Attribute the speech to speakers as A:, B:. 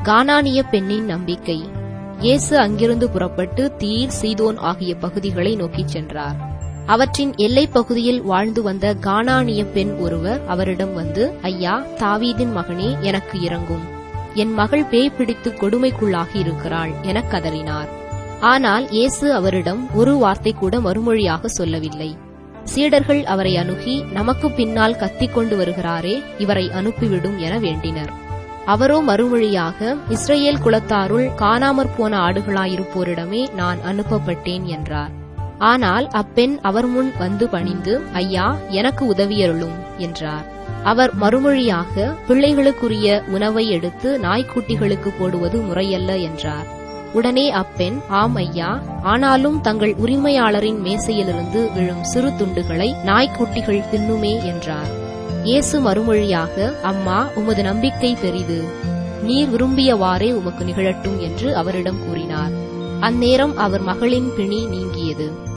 A: கானானிய பெண்ணின் நம்பிக்கை இயேசு அங்கிருந்து புறப்பட்டு தீர் சீதோன் ஆகிய பகுதிகளை நோக்கிச் சென்றார் அவற்றின் எல்லைப் பகுதியில் வாழ்ந்து வந்த கானானிய பெண் ஒருவர் அவரிடம் வந்து ஐயா தாவீதின் மகனே எனக்கு இறங்கும் என் மகள் பேய் பிடித்து கொடுமைக்குள்ளாகி இருக்கிறாள் எனக் கதறினார் ஆனால் இயேசு அவரிடம் ஒரு வார்த்தை கூட மறுமொழியாக சொல்லவில்லை சீடர்கள் அவரை அணுகி நமக்கு பின்னால் கத்திக் கொண்டு வருகிறாரே இவரை அனுப்பிவிடும் என வேண்டினர் அவரோ மறுமொழியாக இஸ்ரேல் குலத்தாருள் காணாமற் போன ஆடுகளாயிருப்போரிடமே நான் அனுப்பப்பட்டேன் என்றார் ஆனால் அப்பெண் அவர் முன் வந்து பணிந்து ஐயா எனக்கு உதவியருளும் என்றார் அவர் மறுமொழியாக பிள்ளைகளுக்குரிய உணவை எடுத்து நாய்க்குட்டிகளுக்கு போடுவது முறையல்ல என்றார் உடனே அப்பெண் ஆம் ஐயா ஆனாலும் தங்கள் உரிமையாளரின் மேசையிலிருந்து விழும் சிறு துண்டுகளை நாய்க்குட்டிகள் தின்னுமே என்றார் இயேசு மறுமொழியாக அம்மா உமது நம்பிக்கை பெரிது நீர் விரும்பியவாறே உமக்கு நிகழட்டும் என்று அவரிடம் கூறினார் அந்நேரம் அவர் மகளின் பிணி நீங்கியது